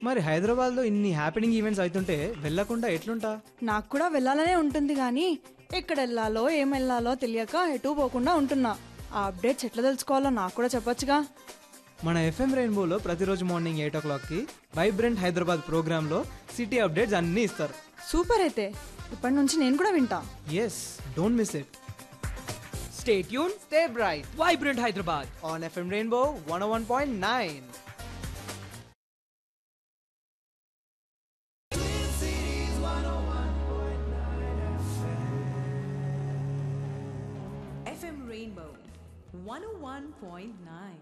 మరి హైదరాబాద్లో ఇన్ని హ్యాపెనింగ్ ఈవెంట్స్ అవుతుంటే వెళ్ళకుండా ఎట్లుంటా నాకు కూడా వెళ్ళాలనే ఉంటుంది కానీ ఎక్కడ వెళ్ళాలో ఏం వెళ్ళాలో తెలియక ఎటు పోకుండా ఉంటున్నా ఆ అప్డేట్స్ ఎట్లా తెలుసుకోవాలో నాకు కూడా చెప్పొచ్చుగా మన ఎఫ్ఎం రెయిన్బోలో ప్రతిరోజు మార్నింగ్ ఎయిట్ ఓ క్లాక్కి వైబ్రెంట్ హైదరాబాద్ ప్రోగ్రాంలో సిటీ అప్డేట్స్ అన్నీ ఇస్తారు సూపర్ అయితే ఇప్పటి నుంచి నేను కూడా వింటా yes don't miss it stay tune stay bright vibrant Hyderabad on FM Rainbow one one point nine FM Rainbow 101.9.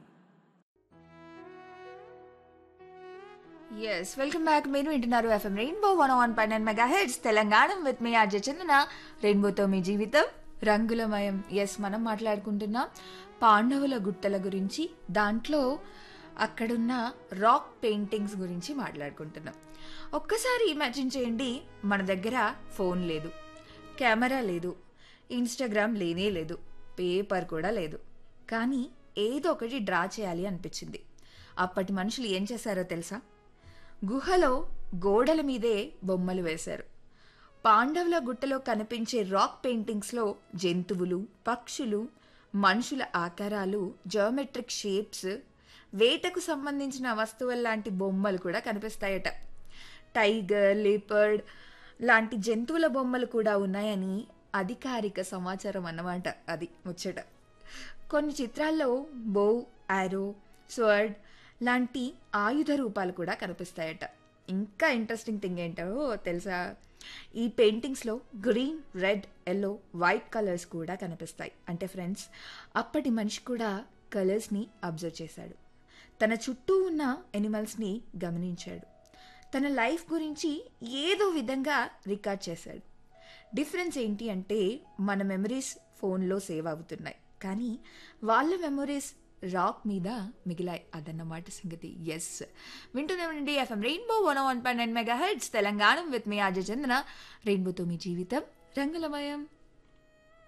Yes welcome back మీరు వింటున్నారు ఎఫ్ఎం రెయిన్బో వన్ వన్ పై nine mega hits Telangana with మీ ఆర్జే చందన రెయిన్బోతో మీ జీవితం రంగులమయం ఎస్ మనం మాట్లాడుకుంటున్నాం పాండవుల గుట్టల గురించి దాంట్లో అక్కడున్న రాక్ పెయింటింగ్స్ గురించి మాట్లాడుకుంటున్నాం ఒక్కసారి ఇమాజిన్ చేయండి మన దగ్గర ఫోన్ లేదు కెమెరా లేదు ఇన్స్టాగ్రామ్ లేనే లేదు పేపర్ కూడా లేదు కానీ ఏదో ఒకటి డ్రా చేయాలి అనిపించింది అప్పటి మనుషులు ఏం చేశారో తెలుసా గుహలో గోడల మీదే బొమ్మలు వేశారు పాండవుల గుట్టలో కనిపించే రాక్ పెయింటింగ్స్లో జంతువులు పక్షులు మనుషుల ఆకారాలు జియోమెట్రిక్ షేప్స్ వేటకు సంబంధించిన వస్తువుల లాంటి బొమ్మలు కూడా కనిపిస్తాయట టైగర్ లేపర్డ్ లాంటి జంతువుల బొమ్మలు కూడా ఉన్నాయని అధికారిక సమాచారం అన్నమాట అది ముచ్చట కొన్ని చిత్రాల్లో బో యారో స్వర్డ్ లాంటి ఆయుధ రూపాలు కూడా కనిపిస్తాయట ఇంకా ఇంట్రెస్టింగ్ థింగ్ ఏంటో తెలుసా ఈ పెయింటింగ్స్లో green red yellow white colours కూడా కనిపిస్తాయి అంటే ఫ్రెండ్స్ అప్పటి మనిషి కూడా కలర్స్ని అబ్జర్వ్ చేశాడు తన చుట్టూ ఉన్న ఎనిమల్స్ని గమనించాడు తన లైఫ్ గురించి ఏదో విధంగా రికార్డ్ చేశాడు డిఫరెన్స్ ఏంటి అంటే మన మెమరీస్ ఫోన్లో సేవ్ అవుతున్నాయి కానీ వాళ్ళ మెమరీస్ రాక్ మీద మిగిలాయి అదన్నమాట సంగతి ఎస్ వింటూనే ఉండండి FM Rainbow one one point nine mega hits Telangana with మీ ఆజ చందన రెయిన్బోతో మీ జీవితం రంగులమయం